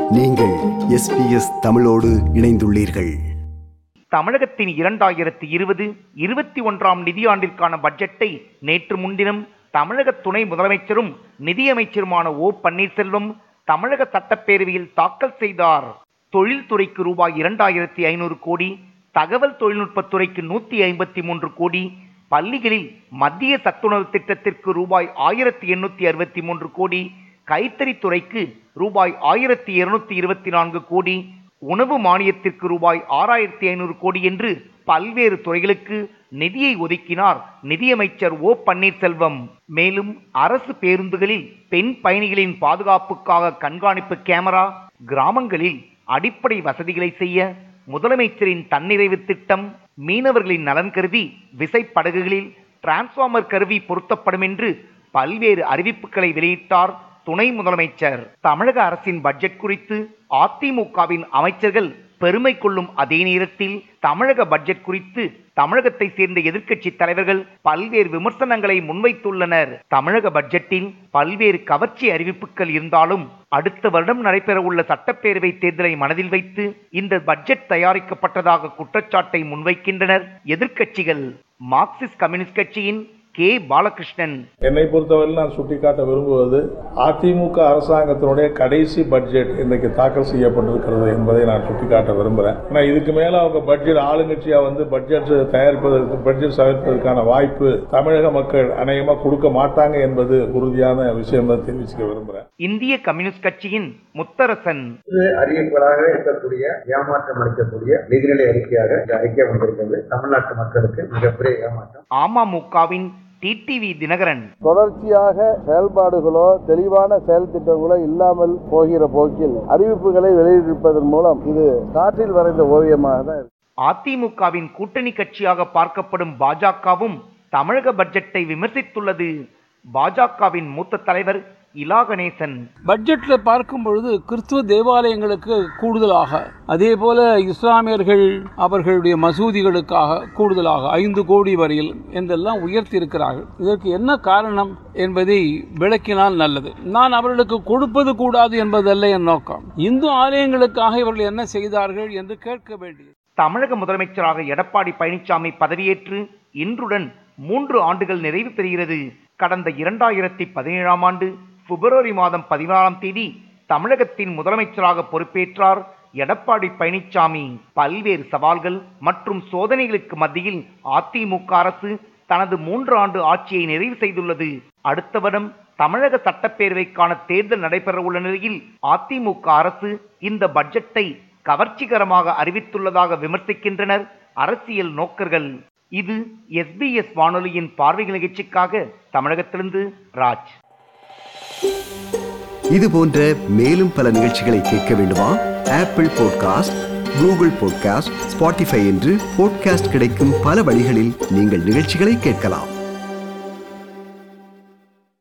நீங்கள் எஸ்பிஎஸ் தமிழோடு இணைந்துள்ளீர்கள் தமிழகத்தின் இரண்டாயிரத்தி இருபது இருபத்தி ஒன்றாம் நிதியாண்டிற்கான பட்ஜெட்டை நேற்று முன்தினம் தமிழக துணை முதலமைச்சரும் நிதியமைச்சருமான ஓ பன்னீர்செல்வம் தமிழக சட்டப்பேரவையில் தாக்கல் செய்தார் தொழில்துறைக்கு ரூபாய் இரண்டாயிரத்தி ஐநூறு கோடி தகவல் தொழில்நுட்பத்துறைக்கு நூற்றி ஐம்பத்தி மூன்று கோடி பள்ளிகளில் மத்திய சத்துணவு திட்டத்திற்கு ரூபாய் ஆயிரத்தி எண்ணூற்றி அறுபத்தி மூன்று கோடி கைத்தறித்துறைக்கு ரூபாய் ஆயிரத்தி இருநூத்தி இருபத்தி நான்கு கோடி உணவு மானியத்திற்கு ரூபாய் ஆறாயிரத்தி ஐநூறு கோடி என்று பல்வேறு துறைகளுக்கு நிதியை ஒதுக்கினார் நிதியமைச்சர் ஓ பன்னீர்செல்வம் மேலும் அரசு பேருந்துகளில் பெண் பயணிகளின் பாதுகாப்புக்காக கண்காணிப்பு கேமரா கிராமங்களில் அடிப்படை வசதிகளை செய்ய முதலமைச்சரின் தன்னிறைவு திட்டம் மீனவர்களின் நலன் கருதி விசைப்படகுகளில் டிரான்ஸ்பார்மர் கருவி பொருத்தப்படும் என்று பல்வேறு அறிவிப்புகளை வெளியிட்டார் துணை முதலமைச்சர் தமிழக அரசின் பட்ஜெட் குறித்து அதிமுகவின் அமைச்சர்கள் பெருமை கொள்ளும் அதே நேரத்தில் தமிழக பட்ஜெட் குறித்து தமிழகத்தை சேர்ந்த எதிர்க்கட்சி தலைவர்கள் பல்வேறு விமர்சனங்களை முன்வைத்துள்ளனர் தமிழக பட்ஜெட்டில் பல்வேறு கவர்ச்சி அறிவிப்புகள் இருந்தாலும் அடுத்த வருடம் நடைபெறவுள்ள சட்டப்பேரவை தேர்தலை மனதில் வைத்து இந்த பட்ஜெட் தயாரிக்கப்பட்டதாக குற்றச்சாட்டை முன்வைக்கின்றனர் எதிர்க்கட்சிகள் மார்க்சிஸ்ட் கம்யூனிஸ்ட் கட்சியின் கே பாலகிருஷ்ணன் என்னை பொறுத்தவரை நான் சுட்டிக்காட்ட விரும்புவது அதிமுக அரசாங்கத்தினுடைய கடைசி பட்ஜெட் இன்றைக்கு தாக்கல் செய்யப்பட்டிருக்கிறது என்பதை நான் சுட்டிக்காட்ட விரும்புகிறேன் ஆனால் இதுக்கு மேல அவங்க பட்ஜெட் ஆளுங்கட்சியா வந்து பட்ஜெட் தயாரிப்பதற்கு பட்ஜெட் சமர்ப்பதற்கான வாய்ப்பு தமிழக மக்கள் அநேகமாக கொடுக்க மாட்டாங்க என்பது உறுதியான விஷயம் தான் தெரிவிச்சுக்க விரும்புகிறேன் இந்திய கம்யூனிஸ்ட் கட்சியின் முத்தரசன் இது அறிவிப்பதாக இருக்கக்கூடிய ஏமாற்றம் அளிக்கக்கூடிய நிதிநிலை அறிக்கையாக இந்த அறிக்கை வந்திருக்கிறது தமிழ்நாட்டு மக்களுக்கு மிகப்பெரிய ஏமாற்றம் அமமுகவின் டிடிவி தினகரன் தொடர்ச்சியாக செயல்பாடுகளோ தெளிவான செயல் திட்டங்களோ இல்லாமல் போகிற போக்கில் அறிவிப்புகளை வெளியிட்டிருப்பதன் மூலம் இது காற்றில் வரைந்த ஓவியமாக தான் இருக்கு. அதிமுகவின் கூட்டணி கட்சியாக பார்க்கப்படும் பாஜகவும் தமிழக பட்ஜெட்டை விமர்சித்துள்ளது பாஜகவின் மூத்த தலைவர் இலா கணேசன் பட்ஜெட்ல பார்க்கும் பொழுது கிறிஸ்துவ தேவாலயங்களுக்கு கூடுதலாக அதே போல இஸ்லாமியர்கள் அவர்களுடைய மசூதிகளுக்காக கூடுதலாக ஐந்து கோடி வரையில் என்றெல்லாம் உயர்த்தி இருக்கிறார்கள் இதற்கு என்ன காரணம் என்பதை விளக்கினால் நல்லது நான் அவர்களுக்கு கொடுப்பது கூடாது என்பதல்ல என் நோக்கம் இந்து ஆலயங்களுக்காக இவர்கள் என்ன செய்தார்கள் என்று கேட்க வேண்டியது தமிழக முதலமைச்சராக எடப்பாடி பழனிசாமி பதவியேற்று இன்றுடன் மூன்று ஆண்டுகள் நிறைவு பெறுகிறது கடந்த இரண்டாயிரத்தி பதினேழாம் ஆண்டு பிப்ரவரி மாதம் பதினாறாம் தேதி தமிழகத்தின் முதலமைச்சராக பொறுப்பேற்றார் எடப்பாடி பழனிசாமி பல்வேறு சவால்கள் மற்றும் சோதனைகளுக்கு மத்தியில் அதிமுக அரசு தனது மூன்று ஆண்டு ஆட்சியை நிறைவு செய்துள்ளது அடுத்த வருடம் தமிழக சட்டப்பேரவைக்கான தேர்தல் நடைபெறவுள்ள நிலையில் அதிமுக அரசு இந்த பட்ஜெட்டை கவர்ச்சிகரமாக அறிவித்துள்ளதாக விமர்சிக்கின்றனர் அரசியல் நோக்கர்கள் இது எஸ்பிஎஸ் வானொலியின் பார்வைகள் நிகழ்ச்சிக்காக தமிழகத்திலிருந்து ராஜ் இது போன்ற மேலும் பல நிகழ்ச்சிகளை கேட்க வேண்டுமா Apple podcast Google podcast Spotify என்று பாட்காஸ்ட் கிடைக்கும் பல வழிகளில் நீங்கள் நிகழ்ச்சிகளை கேட்கலாம்